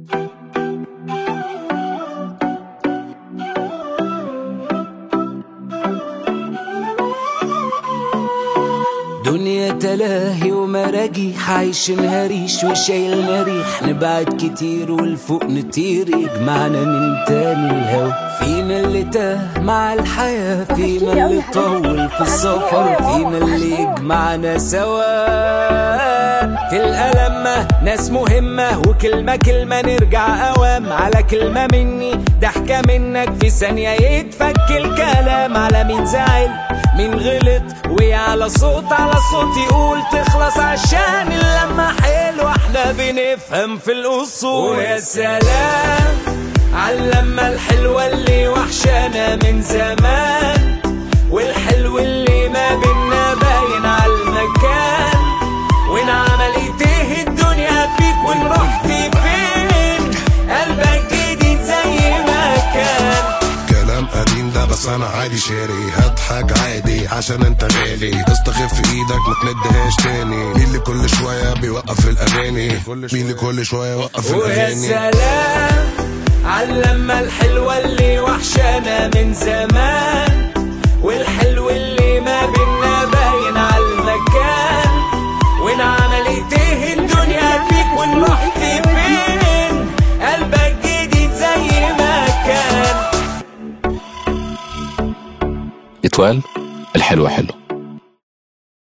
دنيا تلاهي ومراجي حعيش نهريش وشايلنا ريح نبعد كتير والفوق نطير يجمعنا من تاني الهوا فينا اللي تاه مع الحياة فينا اللي طول في السفر فينا اللي يجمعنا سوا تلقى لما ناس مهمة وكلمة كلمة نرجع أوام على كلمة مني ضحكة منك في ثانية يتفك الكلام على مين زعل مين غلط وعلى صوت على صوت يقول تخلص عشان اللمة حلوة احنا بنفهم في الأصول ويا سلام عاللمة الحلوة اللي وحشانا من زمان والحلو اللي ما بينا باين عالمكان وين عملت ايه الدنيا فيك وين رحت فين قلبك جديد زي ما كان كلام قديم ده بس انا عادي شاري هضحك عادي عشان انت غالي استخف في ايدك ما تندهاش تاني مين اللي كل شويه بيوقف الاغاني مين اللي كل شويه يوقف ويا الاغاني سلام عاللمة الحلوة اللي وحشانا من زمان والحلو اللي ما بينا باين عالمكان وين عملت ايه الدنيا فيك وين رحت فين قلبك جديد زي ما كان اتوال الحلوة حلو